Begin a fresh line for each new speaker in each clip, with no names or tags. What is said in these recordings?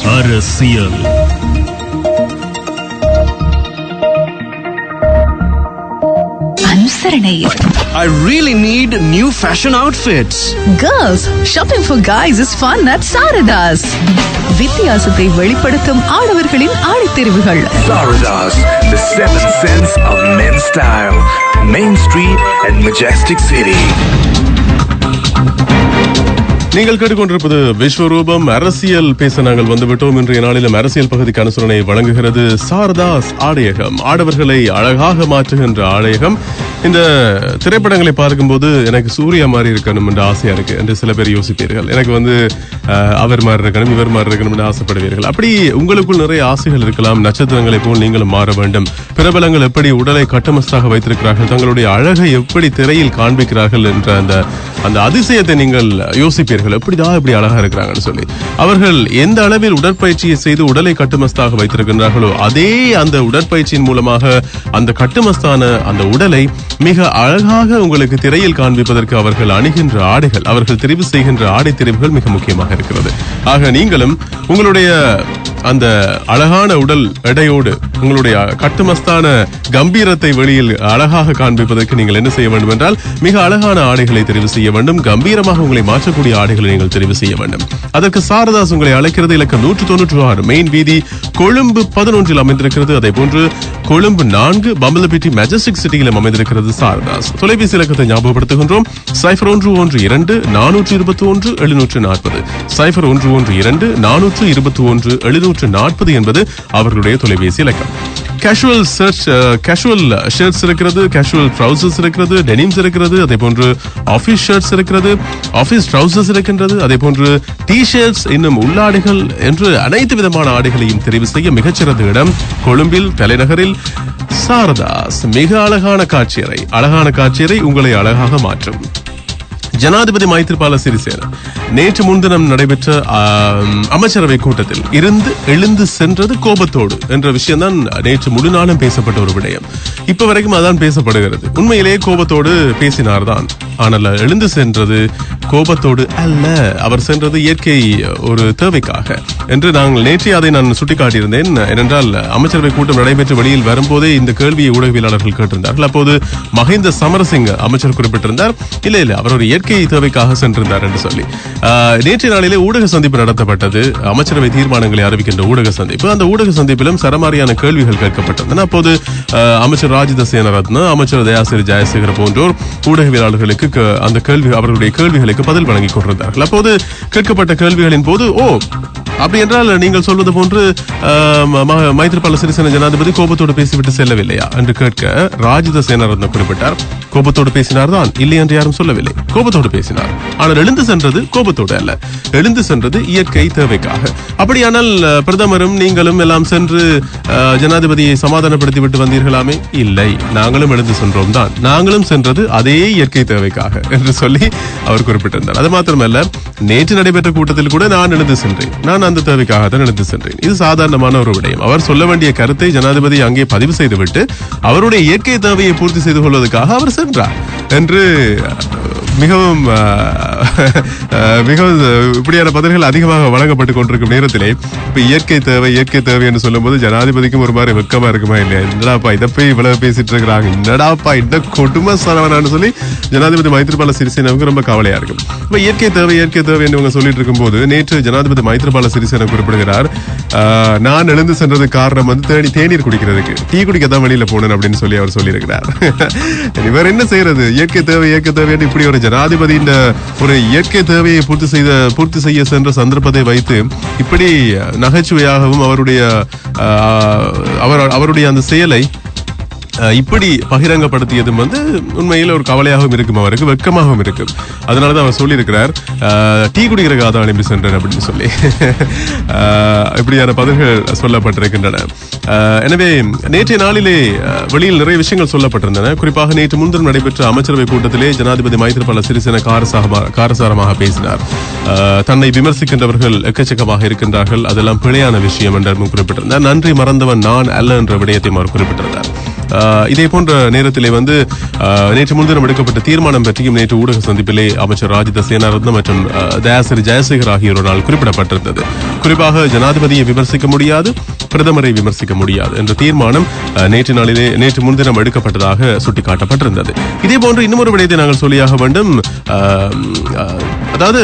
அரசியல்
அனுசரணை
I really need new fashion outfits.
Girls shopping for guys is fun at Sarathas வித்தியாசத்தை வெளிப்படுத்தும் ஆடவர்களின் ஆடைத்தெரிவுகள்
Saradas, the seventh sense of men's style. Main Street and Majestic City.
நீங்கள் கேட்டுக்கொண்டிருப்பது விஸ்வரூபம் அரசியல் பேச நாங்கள் வந்துவிட்டோம் இன்றைய நாளிலும் அரசியல் பகுதிக்கு அனுசரணை வழங்குகிறது சாரதாஸ் ஆடையகம் ஆடவர்களை அழகாக மாற்றுகின்ற ஆடையகம் இந்த திரைப்படங்களை பார்க்கும்போது எனக்கு சூர்யா மாதிரி இருக்கணும் என்ற ஆசையா இருக்கு என்று சில பேர் யோசிப்பீர்கள் எனக்கு வந்து அஹ், அவர் மாதிரி இருக்கணும் இவர் மாதிரி இருக்கணும் என்று ஆசைப்படுவீர்கள் அப்படி உங்களுக்குள் நிறைய ஆசைகள் இருக்கலாம் நட்சத்திரங்களை போல் நீங்களும் மாற வேண்டும் பிரபலங்கள் எப்படி உடலை கட்டமஸ்தாக வைத்திருக்கிறார்கள் தங்களுடைய அழகை எப்படி திரையில் காண்பிக்கிறார்கள் என்ற அந்த அந்த அதிசயத்தை நீங்கள் யோசிப்பீர்கள் எப்படிதான் இப்படி அழகா இருக்கிறாங்கன்னு சொல்லி அவர்கள் எந்த அளவில் உடற்பயிற்சியை செய்து உடலை கட்டுமஸ்தாக வைத்திருக்கின்றார்களோ அதே அந்த உடற்பயிற்சியின் மூலமாக அந்த கட்டுமஸ்தான அந்த உடலை மிக அழகாக உங்களுக்கு திரையில் காண்பிப்பதற்கு அவர்கள் அணுகின்ற ஆடைகள் அவர்கள் தெரிவு செய்கின்ற ஆடை தெரிவுகள் மிக முக்கியமாக இருக்கிறது ஆக நீங்களும் உங்களுடைய அந்த அழகான உடல் எடையோடு உங்களுடைய கட்டுமஸ்தான கம்பீரத்தை வெளியில் அழகாக காண்பிப்பதற்கு நீங்கள் என்ன செய்ய வேண்டும் என்றால் மிக அழகான ஆடைகளை தெரிவு செய்ய வேண்டும் கம்பீரமாக உங்களை மாற்றக்கூடிய ஆடைகளை நீங்கள் தெரிவு செய்ய வேண்டும் அதற்கு சாரதாஸ் உங்களை அழைக்கிறது இலக்கம் நூற்று தொண்ணூற்று ஆறு மெயின் வீதி கொழும்பு பதினொன்றில் அமைந்திருக்கிறது அதே போன்று கொழும்பு நான்கு பம்பலபிட்டி மெஜஸ்டிக் சிட்டியிலும் அமைந்திருக்கிறது சாரதாஸ் தொலைபேசி இலக்கத்தை ஞாபகப்படுத்துகின்றோம் சைஃபர் ஒன்று ஒன்று இரண்டு நானூற்று இருபத்தி ஒன்று எழுநூற்று நாற்பது சைஃபர் ஒன்று ஒன்று இரண்டு நானூற்று இருபத்தி ஒன்று எழுநூற்று நாற்பது என்பது அவர்களுடைய தொலைபேசி இலக்கம் கேஷுவல் சர்ச் கேஷுவல் ஷர்ட்ஸ் இருக்கிறது கேஷுவல் ட்ரவுசர்ஸ் இருக்கிறது டெனிம்ஸ் இருக்கிறது அதே போன்று ஆபீஸ் ஷர்ட்ஸ் இருக்கிறது ஆபீஸ் ட்ரவுசர்ஸ் இருக்கின்றது அதே போன்று டி ஷர்ட்ஸ் இன்னும் உள்ளாடைகள் என்று அனைத்து விதமான ஆடைகளையும் தெரிவு செய்ய மிகச்சிறந்த இடம் கொழும்பில் தலைநகரில் சாரதாஸ் மிக அழகான காட்சியறை அழகான காட்சியறை உங்களை அழகாக மாற்றும் ஜனாதிபதி மைத்ரிபால சிறிசேன நேற்று முன்தினம் நடைபெற்ற ஆம், அமைச்சரவை கூட்டத்தில் இருந்து எழுந்து சென்றது கோபத்தோடு என்ற விஷயம்தான் நேற்று முழு நாளும் பேசப்பட்ட ஒரு விடயம் இப்ப வரைக்கும் அதான் பேசப்படுகிறது உண்மையிலேயே கோபத்தோடு பேசினார்தான் ஆனால் எழுந்து சென்றது கோபத்தோடு அல்ல அவர் சென்றது இயற்கை ஒரு தேவைக்காக என்று நாங்கள் நேற்றே அதை நான் சுட்டிக்காட்டியிருந்தேன் ஏனென்றால் அமைச்சரவை கூட்டம் நடைபெற்று வெளியில் வரும்போதே இந்த கேள்வியை ஊடகவியலாளர்கள் கேட்டிருந்தார்கள் அப்போது மஹிந்த சமரசிங்க அமைச்சர் குறிப்பிட்டிருந்தார் இல்ல இல்ல அவர் ஒரு இயற்கை தேவைக்காக சென்றிருந்தார் என்று சொல்லி ஆஹ், நேற்றைய நாளிலே ஊடக சந்திப்பு நடத்தப்பட்டது அமைச்சரவை தீர்மானங்களை அறிவிக்கின்ற ஊடக சந்திப்பு அந்த ஊடக சந்திப்பிலும் சரமாரியான கேள்விகள் கேட்கப்பட்டிருந்தன அப்போது ஆஹ், அமைச்சர் ராஜித சேனரத்ன அமைச்சர் தயாசிரி ஜெயசேகர் போன்றோர் ஊடகவியலாளர்களுக்கு க- அந்த கேள்வி அவர்களுடைய கேள்விகளுக்கு பதில் வழங்கிக் கொண்டிருந்தார்கள் அப்போது கேட்கப்பட்ட கேள்விகளின் போது ஓ அப்படி என்றால் நீங்கள் சொல்வது போன்று ஆஹ், ம- ம- மைத்ரிபால சிறிசேன ஜனாதிபதி கோபத்தோடு பேசிவிட்டு செல்லவில்லையா என்று கேட்க ராஜித சேனரத்ன குறிப்பிட்டார் கோபத்தோடு பேசினார் தான் இல்லை என்று யாரும் சொல்லவில்லை கோபத்தோடு பேசினார் ஆனால் எழுந்து சென்றது கோபத்தோடு அல்ல எழுந்து சென்றது இயற்கை தேவைக்காக அப்படியானால் அஹ், பிரதமரும் நீங்களும் எல்லாம் சென்று அஹ், ஜனாதிபதியை சமாதானப்படுத்தி விட்டு வந்தீர்களாமே இல்லை நாங்களும் எழுந்து சென்றோம் தான் நாங்களும் சென்றது அதே இயற்கை தேவைக்காக என்று சொல்லி அவர் குறிப்பிட்டிருந்தார் அது மாத்திரமல்ல நேற்று நடைபெற்ற கூட்டத்தில் கூட நான் எழுந்து சென்றேன் நான் அந்த தேவைக்காக தான் எழுந்து சென்றேன் இது சாதாரணமான ஒரு விடயம் அவர் சொல்ல வேண்டிய கருத்தை ஜனாதிபதி அங்கே பதிவு செய்துவிட்டு அவருடைய இயற்கை தேவையை பூர்த்தி செய்து கொள்வதற்காக அவர் சென்றார் என்று அஹ், மிகவும் அஹ், அஹ், மிகவும் இப்படியான பதில்கள் அதிகமாக வழங்கப்பட்டுக் கொண்டிருக்கும் நேரத்திலே இப்ப இயற்கை தேவை இயற்கை தேவை என்று சொல்லும்போது ஜனாதிபதிக்கும் ஒரு மாதிரி வெக்கமா இருக்குமா இல்லையா என்னடாப்பா இதை போய் இவ்வளவு பேசிட்டு இருக்கிறாங்க என்னடாப்பா இந்த கொடுமை சரவணான்னு சொல்லி ஜனாதிபதி மைத்ரிபால சிறிசேனாவுக்கு ரொம்ப கவலையா இருக்கும் இப்ப இயற்கை தேவை இயற்கை தேவை என்று இவங்க சொல்லிட்டு இருக்கும்போது நேற்று ஜனாதிபதி மைத்ரிபால சிறிசேனா குறிப்பிடுகிறார் ஆஹ், நான் எழுந்து சென்றது காரணம் வந்து தேடி தேநீர் குடிக்கிறதுக்கு டீ குடிக்க தான் வெளியில போனேன் அப்படின்னு சொல்லி அவர் சொல்லியிருக்கிறார் இவர் என்ன செய்யறது இயற்கை தேவை இயற்கை தேவை என்று இப்படி ஒரு ஜனாதிபதி இந்த ஒரு இயற்கை தேவையை பூர்த்தி செய்த பூர்த்தி செய்ய சென்ற சந்தர்ப்பத்தை வைத்து இப்படி நகைச்சுவையாகவும் அவருடைய ஆஹ், அவர் அவருடைய அந்த செயலை அஹ், இப்படி பகிரங்கப்படுத்தியதும் வந்து உண்மையில் ஒரு கவலையாகவும் இருக்கும் அவருக்கு வெக்கமாகவும் இருக்கும் அதனால தான் அவர் சொல்லியிருக்கிறார் அஹ், டீ குடிக்கிற தான் அனுப்பி சென்றேன் அப்படின்னு சொல்லி அஹ், இப்படியான பதில்கள் சொல்லப்பட்டிருக்கின்றன அஹ், எனவே நேற்றைய நாளிலே அஹ், வெளியில் நிறைய விஷயங்கள் சொல்லப்பட்டிருந்தன குறிப்பாக நேற்று முன்தினம் நடைபெற்ற அமைச்சரவை கூட்டத்திலே ஜனாதிபதி மைத்திரிபால சிறிசேன காரசாரமாக காரசாரமாக பேசினார் அஹ், தன்னை விமர்சிக்கின்றவர்கள் எக்கச்சக்கமாக இருக்கின்றார்கள் அதெல்லாம் பிழையான விஷயம் என்றும் குறிப்பிட்டிருந்தார் நன்றி மறந்தவன் நான் அல்ல என்ற விடயத்தையும் அவர் குறிப்பிட்டிருந்தார் அஹ், இதே போன்ற நேரத்திலே வந்து அஹ், நேற்று முன்தினம் எடுக்கப்பட்ட தீர்மானம் பற்றியும் நேற்று ஊடக சந்திப்பிலே அமைச்சர் ராஜித சேனாரத்னம் மற்றும் அஹ், தயாசிரி ஜெயசேகர் ஆகியோரால் குறிப்பிடப்பட்டிருந்தது குறிப்பாக ஜனாதிபதியை விமர்சிக்க முடியாது பிரதமரை விமர்சிக்க முடியாது என்ற தீர்மானம் அஹ், நேற்று நாளிலே நேற்று முன்தினம் எடுக்கப்பட்டதாக சுட்டிக்காட்டப்பட்டிருந்தது இதே போன்று இன்னொரு விடயத்தை நாங்கள் சொல்லியாக வேண்டும் அஹ், அஹ், அதாவது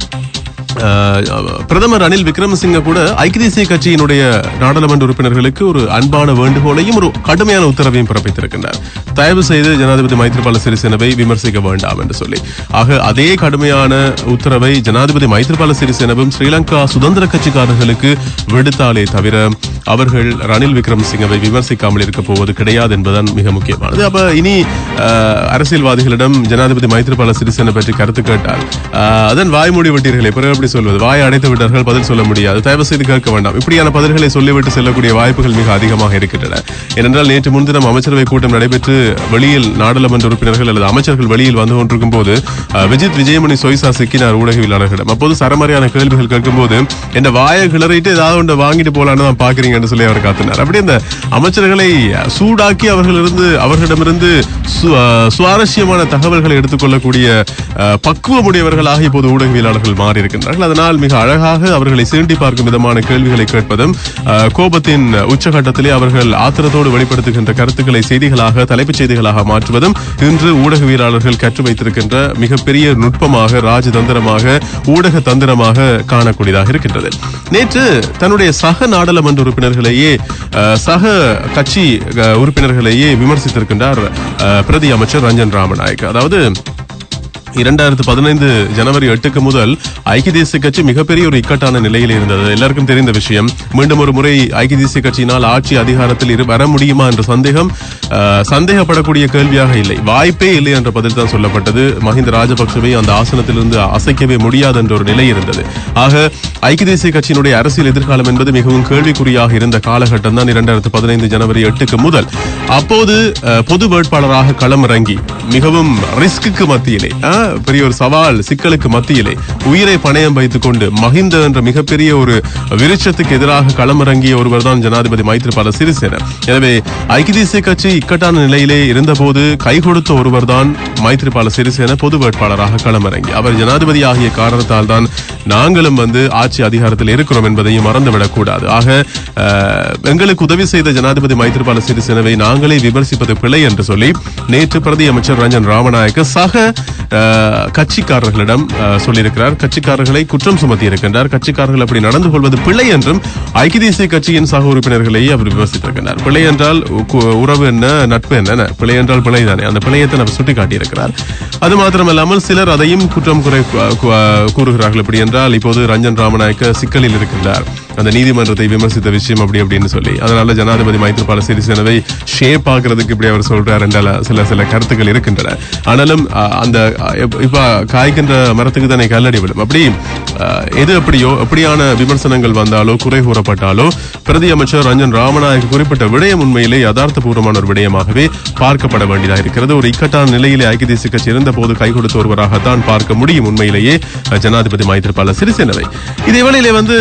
அஹ், பிரதமர் ரணில் விக்ரமசிங்க கூட ஐக்கிய தேசிய கட்சியினுடைய நாடாளுமன்ற உறுப்பினர்களுக்கு ஒரு அன்பான வேண்டுகோளையும் ஒரு கடுமையான உத்தரவையும் பிறப்பித்திருக்கின்றார் தயவு செய்து ஜனாதிபதி மைத்ரிபால சிறிசேனவை விமர்சிக்க வேண்டாம் என்று சொல்லி ஆக அதே கடுமையான உத்தரவை ஜனாதிபதி மைத்ரிபால சிறிசேனவும் ஸ்ரீலங்கா சுதந்திர கட்சிக்காரர்களுக்கு விடுத்தாலே தவிர அவர்கள் ரணில் விக்ரமசிங்கவை விமர்சிக்காமல் இருக்க போவது கிடையாது என்பதுதான் மிக முக்கியமானது அப்ப இனி அஹ், அரசியல்வாதிகளிடம் ஜனாதிபதி மைத்ரிபால சிறிசேன பற்றி கருத்து கேட்டால் அஹ், அதன் வாய்மூடி விட்டீர்களே பிறகு எப்படி சொல்வது வாய் அடைத்து விட்டார்கள் பதில் சொல்ல முடியாது தயவு செய்து கேட்க வேண்டாம் இப்படியான பதில்களை சொல்லிவிட்டு செல்லக்கூடிய வாய்ப்புகள் மிக அதிகமாக இருக்கின்றன ஏனென்றால் நேற்று முன்தினம் அமைச்சரவை கூட்டம் நடைபெற்று வெளியில் நாடாளுமன்ற உறுப்பினர்கள் அல்லது அமைச்சர்கள் வெளியில் வந்து கொண்டிருக்கும் போது அஹ், விஜித் விஜயமணி சொய்சா சிக்கினார் ஊடகவியலாளர்களிடம் அப்போது சரமாரியான கேள்விகள் கேட்கும்போது என்ன வாயை கிளறிட்டு ஏதாவது ஒன்று வாங்கிட்டு போலான்னு தான் பாக்குறீங்கன்னு சொல்லி அவர் காத்தினார் அப்படி அந்த அமைச்சர்களை சூடாக்கி அவர்களிருந்து அவர்களிடமிருந்து சு- அஹ், சுவாரஸ்யமான தகவல்களை எடுத்துக்கொள்ளக்கூடிய அஹ், பக்குவமுடையவர்களாக இப்போது ஊடகவியலாளர்கள் மாறி இருக்கின்றார்கள் அதனால் மிக அழகாக அவர்களை சீண்டி பார்க்கும் விதமான கேள்விகளை கேட்பதும் அஹ், கோபத்தின் உச்சகட்டத்திலே அவர்கள் ஆத்திரத்தோடு வெளிப்படுத்துகின்ற கருத்துக்களை செய்திகளாக தலைப்புச் செய்திகளாக மாற்றுவதும் இன்று ஊடகவியலாளர்கள் கற்று வைத்திருக்கின்ற மிகப்பெரிய நுட்பமாக ராஜதந்திரமாக ஊடக தந்திரமாக காணக்கூடியதாக இருக்கின்றது நேற்று தன்னுடைய சக நாடாளுமன்ற உறுப்பினர்களையே அஹ், சக கட்சி அஹ், உறுப்பினர்களையே விமர்சித்திருக்கின்றார் அஹ், பிரதி அமைச்சர் ரஞ்சன் ராமநாயக் அதாவது இரண்டாயிரத்து பதினைந்து ஜனவரி எட்டுக்கு முதல் ஐக்கிய தேசிய கட்சி மிகப்பெரிய ஒரு இக்கட்டான நிலையில் இருந்தது எல்லாருக்கும் தெரிந்த விஷயம் மீண்டும் ஒரு முறை ஐக்கிய தேசிய கட்சியினால் ஆட்சி அதிகாரத்தில் இரு- வர முடியுமா என்ற சந்தேகம் அஹ், சந்தேகப்படக்கூடிய கேள்வியாக இல்லை வாய்ப்பே இல்லை என்ற பதில் தான் சொல்லப்பட்டது மஹிந்த ராஜபக்சவை அந்த ஆசனத்திலிருந்து அசைக்கவே முடியாது என்ற ஒரு நிலை இருந்தது ஆக ஐக்கிய தேசிய கட்சியினுடைய அரசியல் எதிர்காலம் என்பது மிகவும் கேள்விக்குறியாக இருந்த காலகட்டம் தான் இரண்டாயிரத்து பதினைந்து ஜனவரி எட்டுக்கு முதல் அப்போது அஹ், பொது வேட்பாளராக களமிறங்கி மிகவும் ரிஸ்க்கு மத்தியிலே அஹ், பெரிய ஒரு சவால் சிக்கலுக்கு மத்தியிலே உயிரை பணயம் வைத்துக் கொண்டு மஹிந்த என்ற மிகப்பெரிய ஒரு விருட்சத்துக்கு எதிராக களமிறங்கிய ஒருவர் தான் ஜனாதிபதி மைத்ரிபால சிறிசேன எனவே ஐக்கிய தேசிய கட்சி இக்கட்டான நிலையிலே இருந்தபோது கை கொடுத்த ஒருவர் தான் மைத்ரிபால சிறிசேன பொது வேட்பாளராக களமிறங்கி அவர் ஜனாதிபதி ஆகிய காரணத்தால் தான் நாங்களும் வந்து ஆட்சி அதிகாரத்தில் இருக்கிறோம் என்பதையும் மறந்துவிடக் கூடாது ஆக அஹ், எங்களுக்கு உதவி செய்த ஜனாதிபதி மைத்ரிபால சிறிசேனவை நாங்களே விமர்சிப்பது பிழை என்று சொல்லி நேற்று பிரதி அமைச்சர் ரஞ்சன் ராமநாயக்க சக அஹ், கட்சிக்காரர்களிடம் அஹ், சொல்லியிருக்கிறார் கட்சிக்காரர்களை குற்றம் சுமத்தி இருக்கின்றார் கட்சிக்காரர்கள் அப்படி நடந்து கொள்வது பிழை என்றும் ஐக்கிய தேசிய கட்சியின் சக உறுப்பினர்களையே அவர் விமர்சித்திருக்கிறார் பிழை என்றால் கு- உறவு என்ன நட்பு என்ன பிழை என்றால் பிழை தானே அந்த பிழையத்தை அவர் சுட்டிக்காட்டியிருக்கிறார் அது மாத்திரமல்லாமல் சிலர் அதையும் குற்றம் குறை கு- கு- கூறுகிறார்கள் எப்படி என்றால் இப்போது ரஞ்சன் ராமநாயக்க சிக்கலில் இருக்கின்றார் அந்த நீதிமன்றத்தை விமர்சித்த விஷயம் அப்படி அப்படின்னு சொல்லி அதனால ஜனாதிபதி மைத்ரிபால சிறிசேனவை ஷேப் ஆக்குறதுக்கு இப்படி அவர் சொல்றார் என்றால் சில சில கருத்துக்கள் இருக்கின்றன ஆனாலும் அஹ், அந்த அஹ், இப்ப- இப்ப காய்க்கின்ற மரத்துக்கு தானே கல்லடி விடும் அப்படி அஹ், எது எப்படியோ எப்படியான விமர்சனங்கள் வந்தாலோ குறை கூறப்பட்டாலோ பிரதி அமைச்சர் ரஞ்சன் ராமநாயக் குறிப்பிட்ட விடயம் உண்மையிலே யதார்த்தபூர்வமான ஒரு விடயமாகவே பார்க்கப்பட வேண்டியதாக இருக்கிறது ஒரு இக்கட்டான நிலையிலே ஐக்கிய தேசிய கட்சி இருந்த போது கை கொடுத்த ஒருவராகத்தான் பார்க்க முடியும் உண்மையிலேயே அஹ், ஜனாதிபதி மைத்ரிபால சிறிசேனவை இதே வேளையிலே வந்து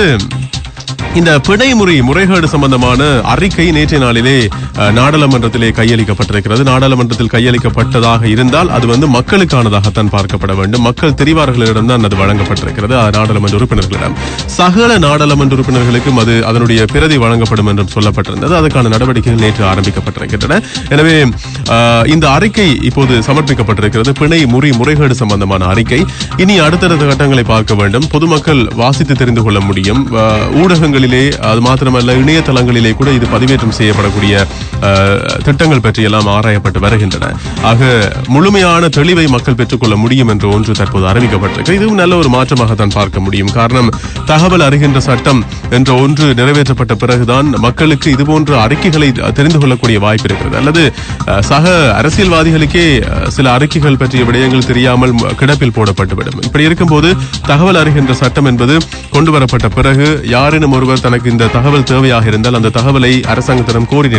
இந்த பிணைமுறை முறைகேடு சம்பந்தமான அறிக்கை நேற்றைய நாளிலே அஹ், நாடாளுமன்றத்திலே கையளிக்கப்பட்டிருக்கிறது நாடாளுமன்றத்தில் கையளிக்கப்பட்டதாக இருந்தால் அது வந்து மக்களுக்கானதாகத்தான் பார்க்கப்பட வேண்டும் மக்கள் தெரிவார்களிடம் தான் அது வழங்கப்பட்டிருக்கிறது அஹ், நாடாளுமன்ற உறுப்பினர்களிடம் சகல நாடாளுமன்ற உறுப்பினர்களுக்கும் அது அதனுடைய பிரதி வழங்கப்படும் என்றும் சொல்லப்பட்டிருந்தது அதுக்கான நடவடிக்கைகள் நேற்று ஆரம்பிக்கப்பட்டிருக்கின்றன எனவே அஹ், இந்த அறிக்கை இப்போது சமர்ப்பிக்கப்பட்டிருக்கிறது பிணை முறை முறைகேடு சம்பந்தமான அறிக்கை இனி அடுத்தடுத்த கட்டங்களை பார்க்க வேண்டும் பொதுமக்கள் வாசித்து தெரிந்து கொள்ள முடியும் அஹ், ஊடகங்களிலே அது மாத்திரமல்ல இணையதளங்களிலே கூட இது பதிவேற்றம் செய்யப்படக்கூடிய அஹ், திட்டங்கள் பற்றியெல்லாம் ஆராயப்பட்டு வருகின்றன ஆக முழுமையான தெளிவை மக்கள் பெற்றுக்கொள்ள முடியும் என்ற ஒன்று தற்போது அறிவிக்கப்பட்டிருக்கு இதுவும் நல்ல ஒரு மாற்றமாகத்தான் பார்க்க முடியும் காரணம் தகவல் அறிகின்ற சட்டம் என்ற ஒன்று நிறைவேற்றப்பட்ட பிறகுதான் மக்களுக்கு இதுபோன்ற அறிக்கைகளை தெரிந்து கொள்ளக்கூடிய வாய்ப்பு இருக்கிறது அல்லது அஹ், சக அரசியல்வாதிகளுக்கே அஹ், சில அறிக்கைகள் பற்றிய விடயங்கள் தெரியாமல் ம- கிடப்பில் போடப்பட்டுவிடும் இப்படி இருக்கும்போது தகவல் அறிகின்ற சட்டம் என்பது கொண்டு வரப்பட்ட பிறகு யாரேனும் ஒருவர் தனக்கு இந்த தகவல் தேவையாக இருந்தால் அந்த தகவலை அரசாங்கத்திடம் கோரி நிற்க முடியும்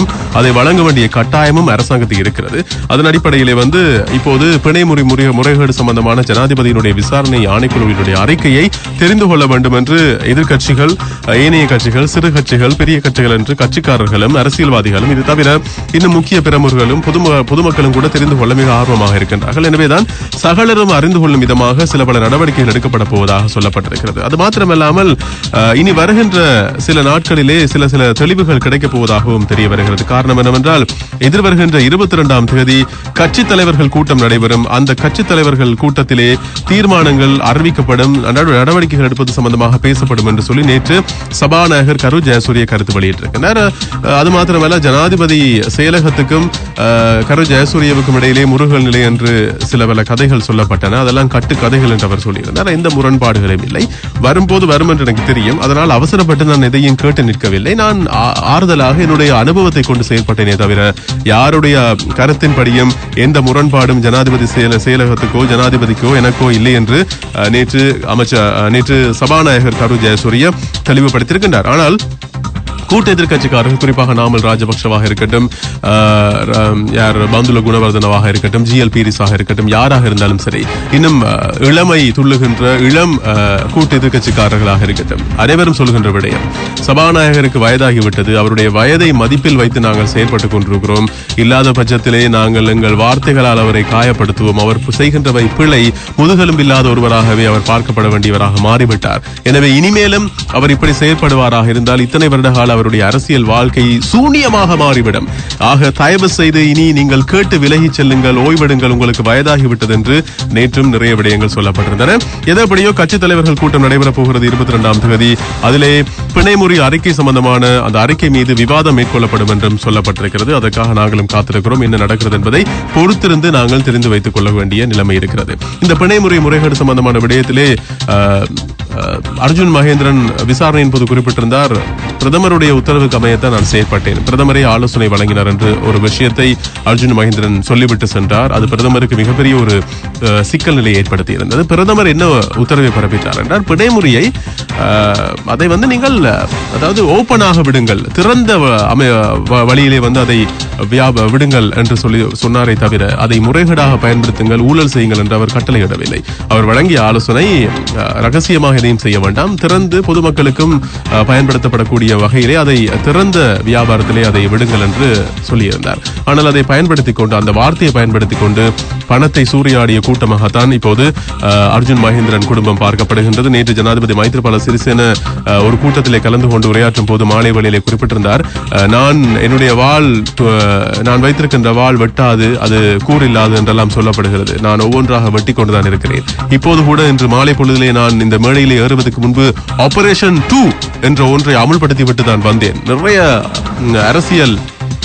முடியும் அதை வழங்க வேண்டிய கட்டாயமும் அரசாங்கத்துக்கு இருக்கிறது அதன் அடிப்படையிலே வந்து இப்போது பிணைமுறை முறை முறைகேடு சம்பந்தமான ஜனாதிபதியினுடைய விசாரணை ஆணைக்குழுவினுடைய அறிக்கையை தெரிந்து கொள்ள வேண்டும் என்று எதிர்க்கட்சிகள் ஏனைய கட்சிகள் சிறு கட்சிகள் பெரிய கட்சிகள் என்று கட்சிக்காரர்களும் அரசியல்வாதிகளும் இது தவிர இன்னும் முக்கிய பிரமுகர்களும் பொதும பொதுமக்களும் கூட தெரிந்து கொள்ள மிக ஆர்வமாக இருக்கின்றார்கள் எனவேதான் சகலரும் அறிந்து கொள்ளும் விதமாக சில பல நடவடிக்கைகள் எடுக்கப்பட போவதாக சொல்லப்பட்டிருக்கிறது அது மாத்திரமல்லாமல் அஹ், இனி வருகின்ற சில நாட்களிலே சில சில தெளிவுகள் கிடைக்கப் போவதாகவும் தெரிய வருகிறது காரணம் என்னவென்றால் எதிர்வருகின்ற இருபத்தி இரண்டாம் தேதி கட்சித் தலைவர்கள் கூட்டம் நடைபெறும் அந்த கட்சித் தலைவர்கள் கூட்டத்திலே தீர்மானங்கள் அறிவிக்கப்படும் நட- நடவடிக்கைகள் எடுப்பது சம்பந்தமாக பேசப்படும் என்று சொல்லி நேற்று சபாநாயகர் கரு ஜெயசூரிய கருத்து வெளியிட்டிருக்கிறார் அஹ், அது மாத்திரமல்ல ஜனாதிபதி செயலகத்துக்கும் அஹ், கரு ஜெயசூரியவுக்கும் இடையிலே முருகல் நிலை என்று சில பல கதைகள் சொல்லப்பட்டன அதெல்லாம் கட்டு கதைகள் என்று அவர் சொல்லியிருந்தார் எந்த முரண்பாடுகளும் இல்லை வரும்போது வரும் என்று எனக்கு தெரியும் அதனால் அவசரப்பட்டு நான் எதையும் கேட்டு நிற்கவில்லை நான் ஆ- ஆறுதலாக என்னுடைய அனுபவத்தை கொண்டு செயல்பட்டேனே தவிர யாருடைய கருத்தின்படியும் எந்த முரண்பாடும் ஜனாதிபதி செயல செயலகத்துக்கோ ஜனாதிபதிக்கோ எனக்கோ இல்லை என்று அஹ், நேற்று அமைச்சர் அஹ், நேற்று சபாநாயகர் கரு ஜெயசூரிய தெளிவுபடுத்தியிருக்கின்றார் ஆனால் கூட்டு எதிர்க்கட்சிக்காரர்கள் குறிப்பாக நாமல் ராஜபக்ஷவாக இருக்கட்டும் ஆஹ், ர- யார் பந்துல குணவர்தனவாக இருக்கட்டும் ஜிஎல் பீரிஸாக இருக்கட்டும் யாராக இருந்தாலும் சரி இன்னும் ஆஹ், இளமை துள்ளுகின்ற இளம் ஆஹ், கூட்டு எதிர்க்கட்சிக்காரர்களாக இருக்கட்டும் அனைவரும் சொல்கின்ற விடயம் சபாநாயகருக்கு வயதாகிவிட்டது அவருடைய வயதை மதிப்பில் வைத்து நாங்கள் செயல்பட்டுக் கொண்டிருக்கிறோம் இல்லாத பட்சத்திலே நாங்கள் எங்கள் வார்த்தைகளால் அவரை காயப்படுத்துவோம் அவர் செய்கின்றவை பிழை முதுகெலும்பு இல்லாத ஒருவராகவே அவர் பார்க்கப்பட வேண்டியவராக மாறிவிட்டார் எனவே இனிமேலும் அவர் இப்படி செயல்படுவாராக இருந்தால் இத்தனை வருட கால அவருடைய அரசியல் வாழ்க்கை சூனியமாக மாறிவிடும் ஆக தயவு செய்து இனி நீங்கள் கேட்டு விலகிச் செல்லுங்கள் ஓய்வெடுங்கள் உங்களுக்கு வயதாகிவிட்டது என்று நேற்றும் நிறைய விடயங்கள் சொல்லப்பட்டிருந்தன எதப்படியோ கட்சித் தலைவர்கள் கூட்டம் நடைபெறப் போகிறது இருபத்தி இரண்டாம் தேதி அதிலே பிணைமுறி அறிக்கை சம்பந்தமான அந்த அறிக்கை மீது விவாதம் மேற்கொள்ளப்படும் என்றும் சொல்லப்பட்டிருக்கிறது அதற்காக நாங்களும் காத்திருக்கிறோம் என்ன நடக்கிறது என்பதை பொறுத்திருந்து நாங்கள் தெரிந்து வைத்துக் கொள்ள வேண்டிய நிலைமை இருக்கிறது இந்த பிணைமுறை முறைகேடு சம்பந்தமான விடயத்திலே ஆஹ், ஆஹ், அர்ஜுன் மகேந்திரன் விசாரணையின் போது குறிப்பிட்டிருந்தார் பிரதமருடைய உத்தரவுக்கு அமையத்தான் நான் செயற்பட்டேன் பிரதமரே ஆலோசனை வழங்கினார் என்று ஒரு விஷயத்தை அர்ஜுன் மகேந்திரன் சொல்லிவிட்டு சென்றார் அது பிரதமருக்கு மிகப்பெரிய ஒரு ஆஹ், சிக்கல் நிலையை ஏற்படுத்தி இருந்தது பிரதமர் என்ன உத்தரவை பிறப்பித்தார் என்றால் பிணைமுறையை ஆஹ், அதை வந்து நீங்கள் அதாவது ஓப்பனாக விடுங்கள் திறந்த வ- அமை- வ- வழியிலே வந்து அதை வியாப விடுங்கள் என்று சொல்லி சொன்னாரே தவிர அதை முறைகேடாக பயன்படுத்துங்கள் ஊழல் செய்யுங்கள் என்று அவர் கட்டளையிடவில்லை அவர் வழங்கிய ஆலோசனை அஹ், ரகசியமாக எதையும் செய்ய வேண்டாம் திறந்து பொதுமக்களுக்கும் அஹ், பயன்படுத்தப்படக்கூடிய வகையிலே அதை திறந்த வியாபாரத்திலே அதை விடுங்கள் என்று சொல்லியிருந்தார் ஆனால் அதை பயன்படுத்திக் கொண்டு அந்த வார்த்தையை பயன்படுத்திக் கொண்டு பணத்தை சூறையாடிய கூட்டமாகத்தான் இப்போது அஹ், அர்ஜுன் மகேந்திரன் குடும்பம் பார்க்கப்படுகின்றது நேற்று ஜனாதிபதி மைத்ரிபால சிறிசேன அஹ், ஒரு கூட்டத்திலே கலந்து கொண்டு உரையாற்றும் போது மாலை வேளையிலே குறிப்பிட்டிருந்தார் அஹ், நான் என்னுடைய வாள் து- நான் வைத்திருக்கின்ற வாள் வெட்டாது அது கூறில்லாது என்றெல்லாம் சொல்லப்படுகிறது நான் ஒவ்வொன்றாக வெட்டி கொண்டுதான் இருக்கிறேன் இப்போது கூட இன்று மாலை பொழுதிலே நான் இந்த மேடையிலே ஏறுவதற்கு முன்பு ஆபரேஷன் டூ என்ற ஒன்றை அமுல்படுத்தி விட்டு தான் வந்தேன் நிறைய ம், அரசியல்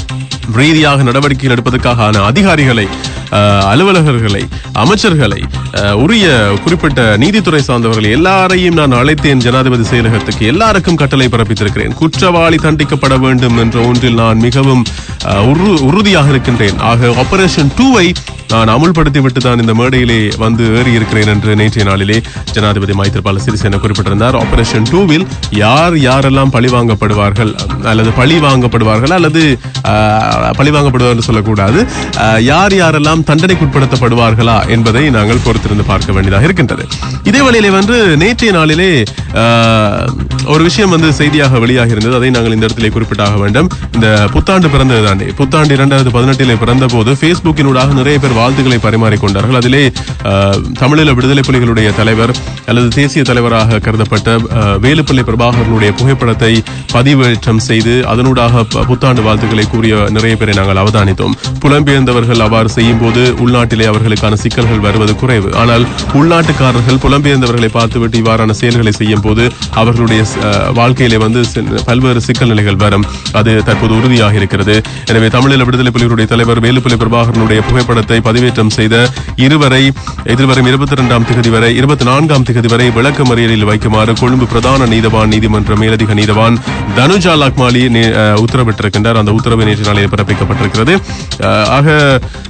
ரீதியாக நடவடிக்கைகள் எடுப்பதற்கான அதிகாரிகளை அஹ், அலுவலகர்களை அமைச்சர்களை அஹ், உரிய குறிப்பிட்ட நீதித்துறை சார்ந்தவர்களை எல்லாரையும் நான் அழைத்தேன் ஜனாதிபதி செயலகத்துக்கு எல்லாருக்கும் கட்டளை பிறப்பித்திருக்கிறேன் குற்றவாளி தண்டிக்கப்பட வேண்டும் என்ற ஒன்றில் நான் மிகவும் அஹ், உறு- உறுதியாக இருக்கின்றேன் ஆக ஆபரேஷன் டூவை நான் அமுல்படுத்தி விட்டு தான் இந்த மேடையிலே வந்து ஏறி இருக்கிறேன் என்று நேற்றைய நாளிலே ஜனாதிபதி மைத்திரிபால சிறிசேன குறிப்பிட்டிருந்தார் ஆபரேஷன் டூவில் யார் யாரெல்லாம் பழி வாங்கப்படுவார்கள் அல்லது பழி வாங்கப்படுவார்கள் அல்லது ஆஹ், பழி வாங்கப்படுவார் என்று சொல்லக்கூடாது ஆஹ், யார் யாரெல்லாம் தண்டனைக்குட்படுத்தப்படுவார்களா என்பதை நாங்கள் பொறுத்திருந்து பார்க்க வேண்டியதாக இருக்கின்றது இதே வேளையிலே வந்து நேற்றைய நாளிலே ஆஹ், ஒரு விஷயம் வந்து செய்தியாக வெளியாக இருந்தது அதை நாங்கள் இந்த இடத்திலே குறிப்பிட்டாக வேண்டும் இந்த புத்தாண்டு பிறந்தது தாண்டி புத்தாண்டு இரண்டாயிரத்து பதினெட்டிலே பிறந்த போது பேஸ்புக்கினூடாக நிறைய பேர் வாழ்த்துக்களை பரிமாறிக்கொண்டார்கள் அதிலே ஆஹ், தமிழீழ விடுதலை புலிகளுடைய தலைவர் அல்லது தேசிய தலைவராக கருதப்பட்ட ஆஹ், வேலுப்பிள்ளை பிரபாகரனுடைய புகைப்படத்தை பதிவேற்றம் செய்து அதனூடாக ப- புத்தாண்டு வாழ்த்துக்களை கூறிய நிறைய பேரை நாங்கள் அவதானித்தோம் புலம்பெயர்ந்தவர்கள் அவ்வாறு செய்யும் போது உள்நாட்டிலே அவர்களுக்கான சிக்கல்கள் வருவது குறைவு ஆனால் உள்நாட்டுக்காரர்கள் புலம்பெயர்ந்தவர்களை பார்த்துவிட்டு இவ்வாறான செயல்களை செய்யும் போது அவர்களுடைய ஆஹ், வாழ்க்கையிலே வந்து சி- பல்வேறு சிக்கல் நிலைகள் வரும் அது தற்போது உறுதியாக இருக்கிறது எனவே தமிழீழ விடுதலை புலிகளுடைய தலைவர் வேலுப்பிள்ளை பிரபாகரனுடைய புகைப்படத்தை பதிவேற்றம் செய்த இருவரை எதிர்வரும் இருபத்தி இரண்டாம் திகதி வரை இருபத்தி நான்காம் திகதி வரை விளக்க மறியலில் வைக்குமாறு கொழும்பு பிரதான நீதவான் நீதிமன்ற மேலதிக நீதவான் தனுஜா லாக்மாலி நே- அஹ், உத்தரவிட்டிருக்கின்றார் அந்த உத்தரவு நேற்று நாளில் பிறப்பிக்கப்பட்டிருக்கிறது அஹ், ஆக உங்களுடைய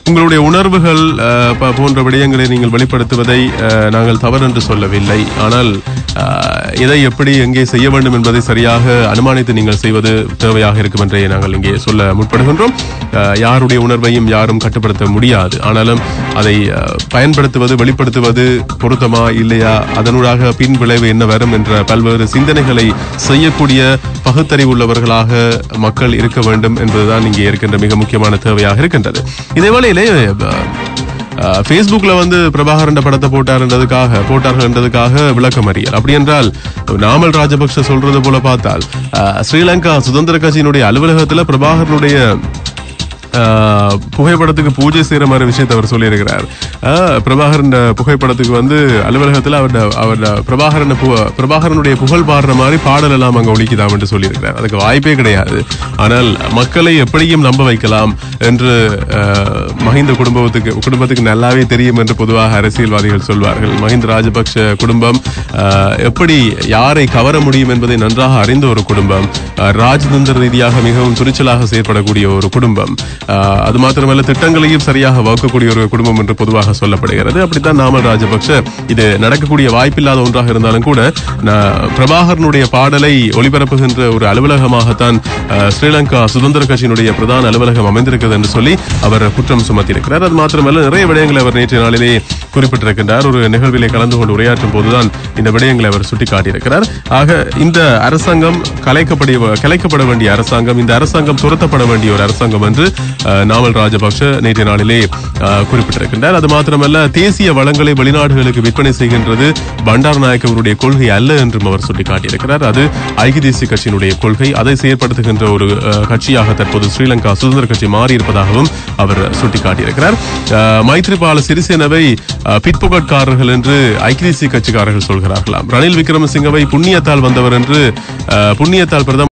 உணர்வுகள் அஹ், ப- போன்ற விடயங்களை நீங்கள் வெளிப்படுத்துவதை அஹ், நாங்கள் தவறு என்று சொல்லவில்லை ஆனால் அஹ், எதை எப்படி எங்கே செய்ய வேண்டும் என்பதை சரியாக அனுமானித்து நீங்கள் செய்வது தேவையாக இருக்கும் என்றே நாங்கள் இங்கே சொல்ல முற்படுகின்றோம் அஹ், யாருடைய உணர்வையும் யாரும் கட்டுப்படுத்த முடியாது ஆனாலும் அதை அஹ், பயன்படுத்துவது வெளிப்படுத்துவது பொருத்தமா இல்லையா அதனூடாக பின் விளைவு என்ன வரும் என்ற பல்வேறு சிந்தனைகளை செய்யக்கூடிய பகுத்தறிவுள்ளவர்களாக மக்கள் இருக்க வேண்டும் என்பதுதான் இங்கே இருக்கின்ற மிக முக்கியமான தேவையாக இருக்கின்றது இதே வேளையிலே அஹ், ஃபேஸ்புக்ல வந்து பிரபாகரன் படத்தை போட்டார்ன்றதுக்காக போட்டார்கள்ன்றதுக்காக விளக்கம் அறியல் அப்படி என்றால் நாமல் ராஜபக்ஷ சொல்றது போல பார்த்தால் அஹ், ஸ்ரீலங்கா சுதந்திர கட்சியினுடைய அலுவலகத்துல பிரபாகரனுடைய ஆஹ், புகைப்படத்துக்கு பூஜை செய்யற மாதிரி விஷயத்தை அவர் சொல்லியிருக்கிறார் ஆஹ், பிரபாகரன் புகைப்படத்துக்கு வந்து அலுவலகத்தில் அவருடைய அவருடைய பிரபாகரன் பு- பிரபாகரனுடைய புகழ் பாடுற மாதிரி பாடல் எல்லாம் அங்க ஒழிக்குதாம் என்று சொல்லியிருக்கிறார் அதுக்கு வாய்ப்பே கிடையாது ஆனால் மக்களை எப்படியும் நம்ப வைக்கலாம் என்று ஆஹ், மஹிந்த குடும்பத்துக்கு குடும்பத்துக்கு நல்லாவே தெரியும் என்று பொதுவாக அரசியல்வாதிகள் சொல்வார்கள் மஹிந்த ராஜபக்ஷ குடும்பம் ஆஹ், எப்படி யாரை கவர முடியும் என்பதை நன்றாக அறிந்த ஒரு குடும்பம் ஆஹ், ராஜதந்திர ரீதியாக மிகவும் துணிச்சலாக செயற்படக்கூடிய ஒரு குடும்பம் ஆஹ், அது மாத்திரமல்ல திட்டங்களையும் சரியாக வகுக்கக்கூடிய ஒரு குடும்பம் என்று பொதுவாக சொல்லப்படுகிறது அப்படித்தான் நாமல் ராஜபக்ஷ இது நடக்கக்கூடிய வாய்ப்பில்லாத ஒன்றாக இருந்தாலும் கூட ந- பிரபாகரனுடைய பாடலை ஒளிபரப்புகின்ற ஒரு அலுவலகமாகத்தான் ஆஹ், ஸ்ரீலங்கா சுதந்திர கட்சியினுடைய பிரதான அலுவலகம் அமைந்திருக்கிறது என்று சொல்லி அவர் குற்றம் சுமத்தியிருக்கிறார் அது மாத்திரமல்ல நிறைய விடயங்களை அவர் நேற்றைய நாளிலே குறிப்பிட்டிருக்கின்றார் ஒரு நிகழ்விலே கலந்து கொண்டு உரையாற்றும் போதுதான் இந்த விடயங்களை அவர் சுட்டிக்காட்டியிருக்கிறார் ஆக இந்த அரசாங்கம் கலைக்கப்பட கலைக்கப்பட வேண்டிய அரசாங்கம் இந்த அரசாங்கம் துரத்தப்பட வேண்டிய ஒரு அரசாங்கம் என்று அஹ், நாவல் ராஜபக்ஷ நேற்றைய நாளிலே அஹ், குறிப்பிட்டிருக்கின்றார் அது மாத்திரமல்ல தேசிய வளங்களை வெளிநாடுகளுக்கு விற்பனை செய்கின்றது பண்டார் நாயக் அவருடைய கொள்கை அல்ல என்றும் அவர் சுட்டிக்காட்டியிருக்கிறார் அது ஐக்கிய தேசிய கட்சியினுடைய கொள்கை அதை செயற்படுத்துகின்ற ஒரு அஹ், கட்சியாக தற்போது ஸ்ரீலங்கா சுதந்திர கட்சி மாறியிருப்பதாகவும் அவர் சுட்டிக்காட்டியிருக்கிறார் அஹ், மைத்ரிபால சிறிசேனவை அஹ், பிற்போக்கட்காரர்கள் என்று ஐக்கிய தேசிய கட்சிக்காரர்கள் சொல்கிறார்களாம் ரணில் விக்ரமசிங்கவை புண்ணியத்தால் வந்தவர் என்று அஹ், புண்ணியத்தால் பிரதமர்